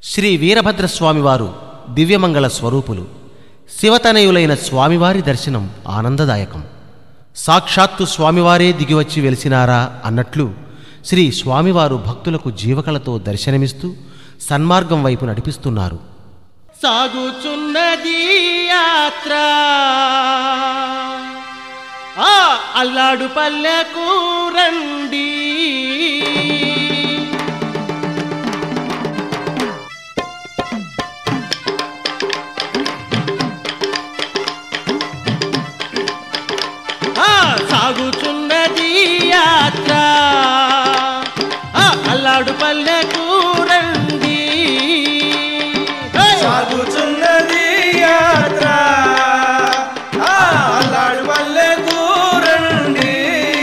శ్రీ వీరభద్రస్వామివారు దివ్యమంగళ స్వరూపులు శివతనయులైన స్వామివారి దర్శనం ఆనందదాయకం సాక్షాత్తు స్వామివారే దిగివచ్చి వెలిసినారా అన్నట్లు శ్రీ స్వామివారు భక్తులకు జీవకళతో దర్శనమిస్తూ సన్మార్గం వైపు నడిపిస్తున్నారు సాగుచున్నది యాత్ర ఆ అల్లాడు పల్లెకు రండి ఆ సాగుచున్నది యాత్ర ఆ అల్లాడు పల్లెకు రండి హే! సాగుచున్నది యాత్ర ఆ అల్లాడు పల్లెకు రండి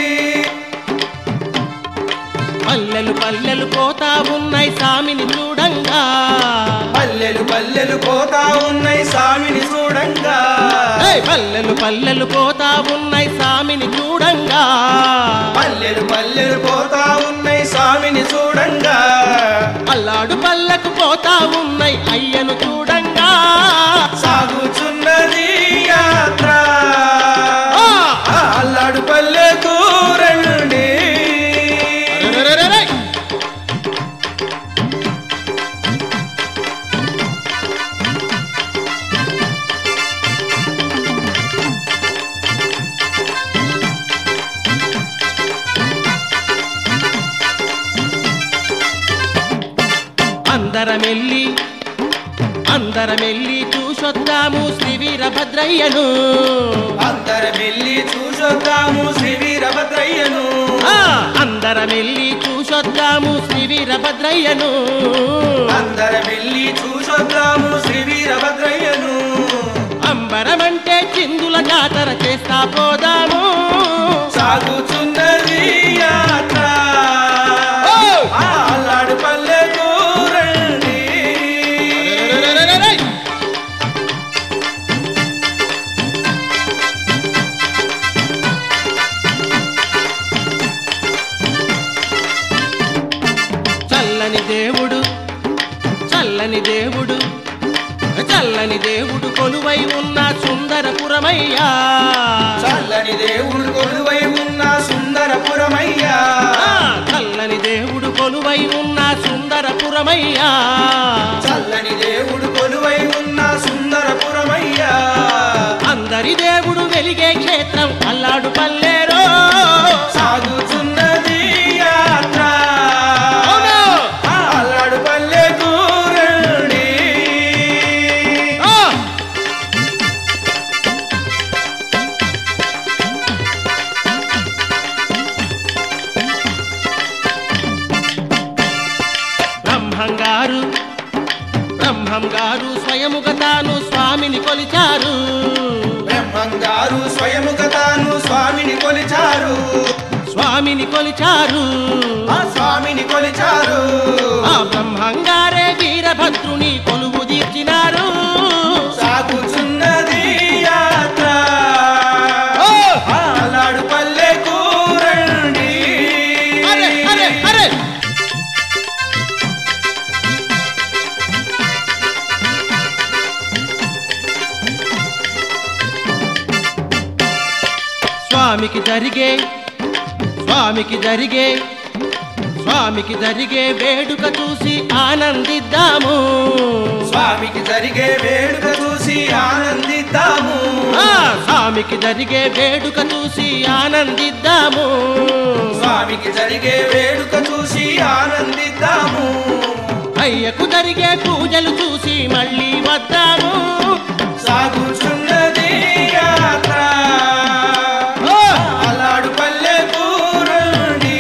పల్లెలు పల్లెలు పోతా ఉన్నాయి సామిని చూడంగా పల్లెలు పల్లెలు పోతా ఉన్నాయి స్వామిని చూడంగా హే! పల్లెలు పల్లెలు పోతా ఉన్నాయి సామిని చూడంగా పల్లెలు పల్లెలు పోతా ఉన్నాయి స్వామిని చూడంగా అల్లాడు పల్లెకు పోతా ఉన్నాయి అయ్యను చూడంగా సాగుచున్నది యాత్ర ఆ! ఆ అల్లాడు పల్లెకు రండి అరెరెరెరెరె! అందరమెల్లి అందరమెల్లి చూసొద్దాము శ్రీ వీరభద్రయ్యను అందరం వెళ్ళి చూసొద్దాము శ్రీ వీరభద్రయ్యను ఆ! అందరమెల్లి చూసొద్దాము శ్రీ వీరభద్రయ్యను అందరం వెళ్ళి చూసొద్దాము శ్రీ వీరభద్రయ్యను అంబరమంటే చిందుల జాతర చేస్తా పోదాము సాగుచున్నది యాత్ర ఓ! ఆ అల్లాడు పల్లెకు రండి అరెరెరెరెరెరె! చల్లని దేవుడు చల్లని దేవుడు చల్లని దేవుడు కొలువై ఉన్న సుందరపురమయ్యా చల్లని దేవుడు కొలువై ఉన్న సుందరపురమయ్యా ఆ, చల్లని దేవుడు కొలువై ఉన్న సుందరపురమయ్యా చల్లని దేవుడు కొలువై ఉన్న సుందరపురమయ్యా అందరి దేవుడు వెలిగే క్షేత్రం అల్లాడు పల్లేరో సాగుచున్నది యాత్ర అవును. ఆ అల్లాడు పల్లెకు రండి ఆ! బ్రహ్మం గారు బ్రహ్మం గారు స్వయముగా తాను స్వామిని కొలిచారు బ్రహ్మంగారు స్వయముగా తాను స్వామిని కొలిచారు స్వామిని కొలిచారు ఆ స్వామిని కొలిచారు ఆ బ్రహ్మంగారే వీరభద్రుని కొలువు తీర్చినారు సాగుచున్నది యాత్ర ఓ! ఆ అల్లాడు పల్లెకు రండి అరే అరే అరే స్వామికి జరిగే స్వామికి జరిగే స్వామికి జరిగే వేడుక చూసి ఆనందిద్దాము స్వామికి జరిగే వేడుక చూసి ఆనందిద్దాము ఆ, స్వామికి జరిగే వేడుక చూసి ఆనందిద్దాము స్వామికి జరిగే వేడుక చూసి ఆనందిద్దాము అయ్యకు జరిగే పూజలు చూసి మళ్ళీ వద్దాము సాగుచున్నది యాత్ర ఓ! అల్లాడు పల్లెకు రండి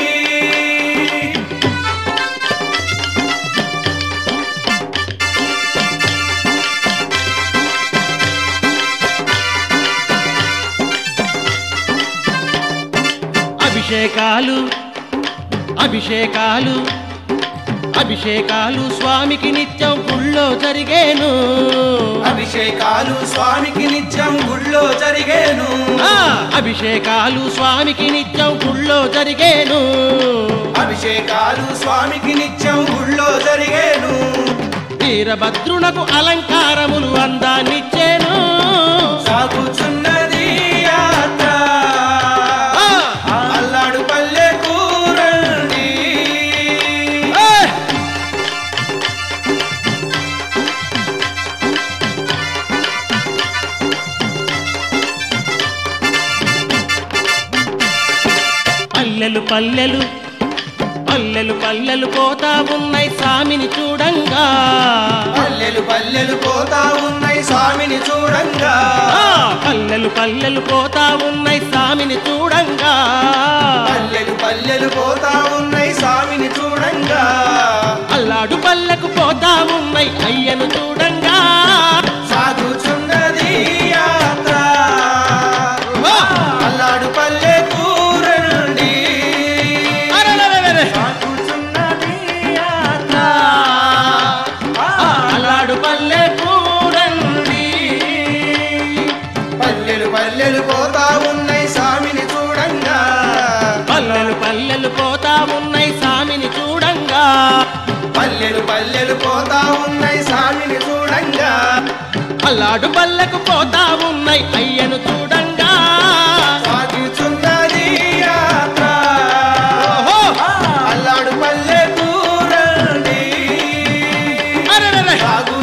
అభిషేకాలు అభిషేకాలు అభిషేకాలు స్వామికి నిత్యం గుళ్ళో జరిగేను అభిషేకాలు స్వామికి నిత్యం గుళ్ళో జరిగేను ఆ, అభిషేకాలు స్వామికి నిత్యం గుళ్ళో జరిగేను అభిషేకాలు స్వామికి నిత్యం గుళ్ళో జరిగేను వీరభద్రునకు అలంకారములు అందాన్నిచ్చేను సాగుచున్నది యాత్ర ఆ! అల్లాడు పల్లెకు రండి ఏయ్! పల్లెలు పల్లెలు పల్లెలు పల్లెలు పోతా ఉన్నాయి స్వామిని చూడంగా పల్లెలు పల్లెలు పోతా ఉన్నాయి స్వామిని చూడంగా ఆ! పల్లెలు పల్లెలు పోతా ఉన్నాయి స్వామిని చూడంగా పల్లెలు పల్లెలు పోతా ఉన్నాయి స్వామిని చూడంగా అల్లాడు పల్లెకు పోతా ఉన్నాయి అయ్యను చూడంగా సాగుచున్నది యాత్ర ఓ! అల్లాడు పల్లెకు రండి అరెరెరెరెరె! సాగుచున్నది యాత్ర అల్లాడు పల్లెకు రండి పల్లెలు పల్లెలు పోతా ఉన్నాయి స్వామిని చూడంగా పల్లెలు పల్లెలు పోతా ఉన్నాయి స్వామిని చూడంగా పల్లెలు పల్లెలు పోతా ఉన్నాయి స్వామిని చూడంగా అల్లాడు పల్లెకు పోతా ఉన్నాయి అయ్యను చూడంగా సాగుచున్నది యాత్ర ఓహో! అల్లాడు పల్లెకు రండి అరెరెరె! సాగు